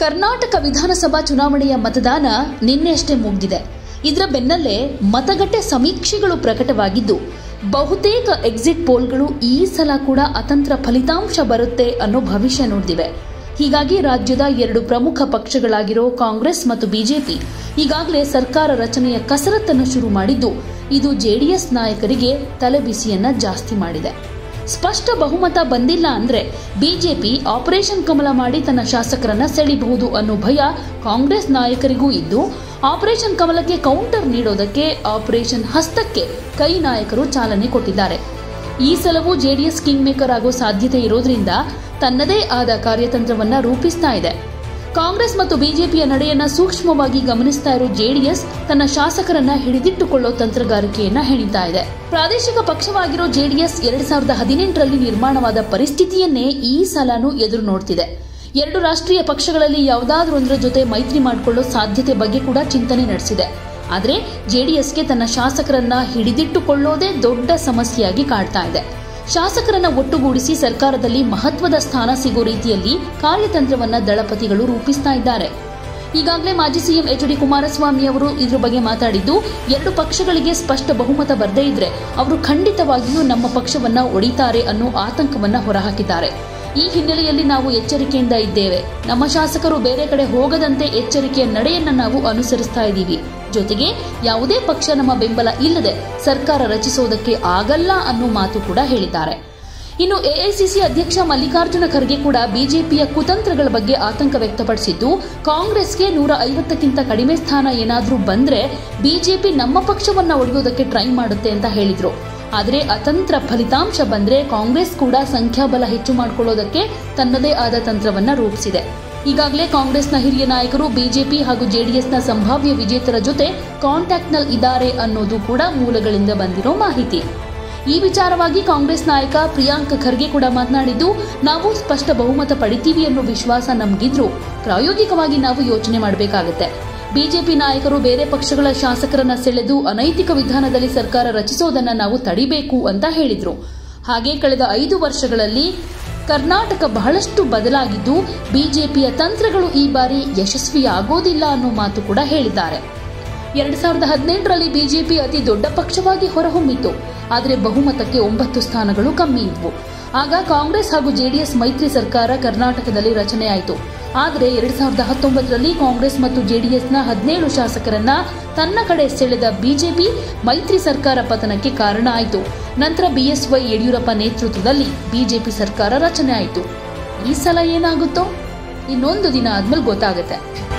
ಕರ್ನಾಟಕ ವಿಧಾನಸಭಾ ಚುನಾವಣೆಯ ಮತದಾನ ನಿನ್ನೆಯಷ್ಟೇ ಮುಗಿದಿದೆ ಇದರ ಬೆನ್ನಲ್ಲೇ ಮತಗಟ್ಟೆ ಸಮೀಕ್ಷೆಗಳು ಪ್ರಕಟವಾಗಿದ್ದು ಬಹುತೇಕ ಎಕ್ಸಿಟ್ ಪೋಲ್ಗಳು ಈ ಸಲ ಕೂಡ ಅತಂತ್ರ ಫಲಿತಾಂಶ ಬರುತ್ತೆ ಅನ್ನೋ ಭವಿಷ್ಯ ನುಡಿದಿವೆ ಹೀಗಾಗಿ ರಾಜ್ಯದ ಎರಡು ಪ್ರಮುಖ ಪಕ್ಷಗಳಾಗಿರೋ ಕಾಂಗ್ರೆಸ್ ಮತ್ತು ಬಿಜೆಪಿ ಈಗಾಗಲೇ ಸರ್ಕಾರ ರಚನೆಯ ಕಸರತ್ತನ್ನು ಶುರು ಮಾಡಿದ್ದು ಇದು ಜೆಡಿಎಸ್ ನಾಯಕರಿಗೆ ತಲೆಬಿಸಿಯನ್ನ ಜಾಸ್ತಿ ಮಾಡಿದೆ ಸ್ಪಷ್ಟ ಬಹುಮತ ಬಂದಿಲ್ಲ ಅಂದ್ರೆ ಬಿಜೆಪಿ ಆಪರೇಷನ್ ಕಮಲ ಮಾಡಿ ತನ್ನ ಶಾಸಕರನ್ನ ಸೆಳಿಬಹುದು ಅನ್ನೋ ಭಯ ಕಾಂಗ್ರೆಸ್ ನಾಯಕರಿಗೂ ಇದ್ದು ಆಪರೇಷನ್ ಕಮಲಕ್ಕೆ ಕೌಂಟರ್ ನೀಡೋದಕ್ಕೆ ಆಪರೇಷನ್ ಹಸ್ತಕ್ಕೆ ಕೈ ನಾಯಕರು ಚಾಲನೆ ಕೊಟ್ಟಿದ್ದಾರೆ ಈ ಸಲವೂ ಜೆಡಿಎಸ್ ಕಿಂಗ್ ಮೇಕರ್ ಆಗೋ ಸಾಧ್ಯತೆ ಇರೋದ್ರಿಂದ ತನ್ನದೇ ಆದ ಕಾರ್ಯತಂತ್ರವನ್ನ ರೂಪಿಸ್ತಾ ಇದೆ ಕಾಂಗ್ರೆಸ್ ಮತ್ತು ಬಿಜೆಪಿಯ ನಡೆಯನ್ನ ಸೂಕ್ಷ್ಮವಾಗಿ ಗಮನಿಸ್ತಾ ಇರೋ ಜೆಡಿಎಸ್ ತನ್ನ ಶಾಸಕರನ್ನ ಹಿಡಿದಿಟ್ಟುಕೊಳ್ಳೋ ತಂತ್ರಗಾರಿಕೆಯನ್ನ ಹೆಣಿತಾ ಇದೆ ಪ್ರಾದೇಶಿಕ ಪಕ್ಷವಾಗಿರೋ ಜೆಡಿಎಸ್ ಎರಡ್ ಸಾವಿರದ ಹದಿನೆಂಟರಲ್ಲಿ ನಿರ್ಮಾಣವಾದ ಪರಿಸ್ಥಿತಿಯನ್ನೇ ಈ ಸಲನೂ ಎದುರು ನೋಡ್ತಿದೆ ಎರಡು ರಾಷ್ಟ್ರೀಯ ಪಕ್ಷಗಳಲ್ಲಿ ಯಾವುದಾದ್ರೊಂದರ ಜೊತೆ ಮೈತ್ರಿ ಮಾಡಿಕೊಳ್ಳೋ ಸಾಧ್ಯತೆ ಬಗ್ಗೆ ಕೂಡ ಚಿಂತನೆ ನಡೆಸಿದೆ ಆದರೆ ಜೆಡಿಎಸ್ಗೆ ತನ್ನ ಶಾಸಕರನ್ನ ಹಿಡಿದಿಟ್ಟುಕೊಳ್ಳೋದೇ ದೊಡ್ಡ ಸಮಸ್ಯೆಯಾಗಿ ಕಾಡ್ತಾ ಇದೆ ಶಾಸಕರನ್ನ ಒಟ್ಟುಗೂಡಿಸಿ ಸರ್ಕಾರದಲ್ಲಿ ಮಹತ್ವದ ಸ್ಥಾನ ಸಿಗೋ ರೀತಿಯಲ್ಲಿ ಕಾರ್ಯತಂತ್ರವನ್ನ ದಳಪತಿಗಳು ರೂಪಿಸ್ತಾ ಇದ್ದಾರೆ ಈಗಾಗಲೇ ಮಾಜಿ ಸಿಎಂ ಎಚ್ ಡಿ ಕುಮಾರಸ್ವಾಮಿ ಅವರು ಇದ್ರ ಬಗ್ಗೆ ಮಾತಾಡಿದ್ದು ಎರಡು ಪಕ್ಷಗಳಿಗೆ ಸ್ಪಷ್ಟ ಬಹುಮತ ಬರದೇ ಇದ್ರೆ ಅವರು ಖಂಡಿತವಾಗಿಯೂ ನಮ್ಮ ಪಕ್ಷವನ್ನ ಒಡಿತಾರೆ ಅನ್ನೋ ಆತಂಕವನ್ನ ಹೊರಹಾಕಿದ್ದಾರೆ ಈ ಹಿನ್ನೆಲೆಯಲ್ಲಿ ನಾವು ಎಚ್ಚರಿಕೆಯಿಂದ ಇದ್ದೇವೆ ನಮ್ಮ ಶಾಸಕರು ಬೇರೆ ಕಡೆ ಹೋಗದಂತೆ ಎಚ್ಚರಿಕೆಯ ನಡೆಯನ್ನ ನಾವು ಅನುಸರಿಸ್ತಾ ಇದ್ದೀವಿ ಜೊತೆಗೆ ಯಾವುದೇ ಪಕ್ಷ ನಮ್ಮ ಬೆಂಬಲ ಇಲ್ಲದೆ ಸರ್ಕಾರ ರಚಿಸೋದಕ್ಕೆ ಆಗಲ್ಲ ಅನ್ನೋ ಮಾತು ಕೂಡ ಹೇಳಿದ್ದಾರೆ ಇನ್ನು ಎಐಸಿಸಿ ಅಧ್ಯಕ್ಷ ಮಲ್ಲಿಕಾರ್ಜುನ ಖರ್ಗೆ ಕೂಡ ಬಿಜೆಪಿಯ ಕುತಂತ್ರಗಳ ಬಗ್ಗೆ ಆತಂಕ ವ್ಯಕ್ತಪಡಿಸಿದ್ದು ಕಾಂಗ್ರೆಸ್ಗೆ ನೂರ ಐವತ್ತಕ್ಕಿಂತ ಕಡಿಮೆ ಸ್ಥಾನ ಏನಾದ್ರೂ ಬಂದ್ರೆ ಬಿಜೆಪಿ ನಮ್ಮ ಪಕ್ಷವನ್ನ ಒಡೆಯೋದಕ್ಕೆ ಟ್ರೈ ಮಾಡುತ್ತೆ ಅಂತ ಹೇಳಿದ್ರು ಆದರೆ ಅತಂತ್ರ ಫಲಿತಾಂಶ ಬಂದ್ರೆ ಕಾಂಗ್ರೆಸ್ ಕೂಡ ಸಂಖ್ಯಾಬಲ ಹೆಚ್ಚು ಮಾಡಿಕೊಳ್ಳೋದಕ್ಕೆ ತನ್ನದೇ ಆದ ತಂತ್ರವನ್ನ ರೂಪಿಸಿದೆ ಈಗಾಗಲೇ ಕಾಂಗ್ರೆಸ್ನ ಹಿರಿಯ ನಾಯಕರು ಬಿಜೆಪಿ ಹಾಗೂ ಜೆಡಿಎಸ್ನ ಸಂಭಾವ್ಯ ವಿಜೇತರ ಜೊತೆ ಕಾಂಟ್ಯಾಕ್ಟ್ನಲ್ಲಿ ಇದ್ದಾರೆ ಅನ್ನೋದು ಕೂಡ ಮೂಲಗಳಿಂದ ಬಂದಿರೋ ಮಾಹಿತಿ ಈ ವಿಚಾರವಾಗಿ ಕಾಂಗ್ರೆಸ್ ನಾಯಕ ಪ್ರಿಯಾಂಕ್ ಖರ್ಗೆ ಕೂಡ ಮಾತನಾಡಿದ್ದು ನಾವು ಸ್ಪಷ್ಟ ಬಹುಮತ ಪಡಿತೀವಿ ಅನ್ನೋ ವಿಶ್ವಾಸ ನಮಗಿದ್ರೂ ಪ್ರಾಯೋಗಿಕವಾಗಿ ನಾವು ಯೋಚನೆ ಮಾಡಬೇಕಾಗುತ್ತೆ ಬಿಜೆಪಿ ನಾಯಕರು ಬೇರೆ ಪಕ್ಷಗಳ ಶಾಸಕರನ್ನ ಸೆಳೆದು ಅನೈತಿಕ ವಿಧಾನದಲ್ಲಿ ಸರ್ಕಾರ ರಚಿಸೋದನ್ನ ನಾವು ತಡಿಬೇಕು ಅಂತ ಹೇಳಿದ್ರು ಹಾಗೆ ಕಳೆದ ಐದು ವರ್ಷಗಳಲ್ಲಿ ಕರ್ನಾಟಕ ಬಹಳಷ್ಟು ಬದಲಾಗಿದ್ದು ಬಿಜೆಪಿಯ ತಂತ್ರಗಳು ಈ ಬಾರಿ ಯಶಸ್ವಿಯಾಗೋದಿಲ್ಲ ಅನ್ನೋ ಮಾತು ಕೂಡ ಹೇಳಿದ್ದಾರೆ ಎರಡ್ ಸಾವಿರದ ಹದಿನೆಂಟರಲ್ಲಿ ಬಿಜೆಪಿ ಅತಿ ದೊಡ್ಡ ಪಕ್ಷವಾಗಿ ಹೊರಹೊಮ್ಮಿತು ಆದರೆ ಬಹುಮತಕ್ಕೆ ಒಂಬತ್ತು ಸ್ಥಾನಗಳು ಕಮ್ಮಿ ಇದ್ವು ಆಗ ಕಾಂಗ್ರೆಸ್ ಹಾಗೂ ಜೆಡಿಎಸ್ ಮೈತ್ರಿ ಸರ್ಕಾರ ಕರ್ನಾಟಕದಲ್ಲಿ ರಚನೆಯಾಯಿತು ಆದರೆ ಎರಡ್ ಸಾವಿರದ ಹತ್ತೊಂಬತ್ತರಲ್ಲಿ ಕಾಂಗ್ರೆಸ್ ಮತ್ತು ಜೆಡಿಎಸ್ನ ಹದಿನೇಳು ಶಾಸಕರನ್ನ ತನ್ನ ಕಡೆ ಸೆಳೆದ ಬಿಜೆಪಿ ಮೈತ್ರಿ ಸರ್ಕಾರ ಪತನಕ್ಕೆ ಕಾರಣ ಆಯಿತು ನಂತರ ಬಿಎಸ್ವೈ ಯಡಿಯೂರಪ್ಪ ನೇತೃತ್ವದಲ್ಲಿ ಬಿಜೆಪಿ ಸರ್ಕಾರ ರಚನೆ ಆಯಿತು ಈ ಸಲ ಏನಾಗುತ್ತೋ ಇನ್ನೊಂದು ದಿನ ಆದ್ಮೇಲೆ ಗೊತ್ತಾಗುತ್ತೆ